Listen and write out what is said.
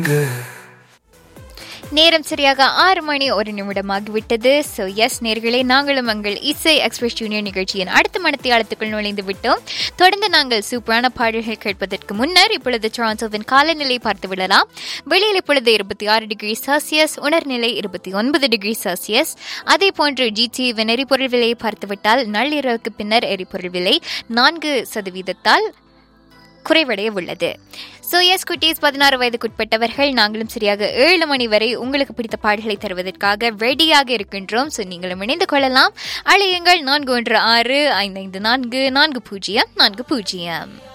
நேரம் சரியாக ஆறு மணி ஒரு நிமிடமாகிவிட்டது ஸோ எஸ் நேர்களே நாங்களும் எங்கள் இசை எக்ஸ்பிரஸ் ஜூனியர் நிகழ்ச்சியின் அடுத்த மனத்தியாலத்துக்குள் நுழைந்து விட்டோம் தொடர்ந்து நாங்கள் சூப்பரான பாடல்கள் கேட்பதற்கு முன்னர் இப்பொழுது டொராண்டோவின் காலநிலை பார்த்து விடலாம் வெளியில் இப்பொழுது இருபத்தி ஆறு டிகிரி செல்சியஸ் உணர்நிலை இருபத்தி ஒன்பது டிகிரி செல்சியஸ் அதே போன்று ஜிடிவின் எரிபொருள் விலையை பார்த்துவிட்டால் நள்ளிரவுக்கு பின்னர் எரிபொருள் விலை நான்கு சதவீதத்தால் குறைவடைய உள்ளது ஸோ எஸ் குட்டீஸ் பதினாறு வயதுக்குட்பட்டவர்கள் நாங்களும் சரியாக ஏழு மணி வரை உங்களுக்கு பிடித்த பாடல்களை தருவதற்காக ரெடியாக இருக்கின்றோம் ஸோ நீங்களும் இணைந்து கொள்ளலாம் அழையுங்கள் நான்கு ஒன்று ஆறு ஐந்து ஐந்து நான்கு நான்கு பூஜ்ஜியம் நான்கு பூஜ்ஜியம்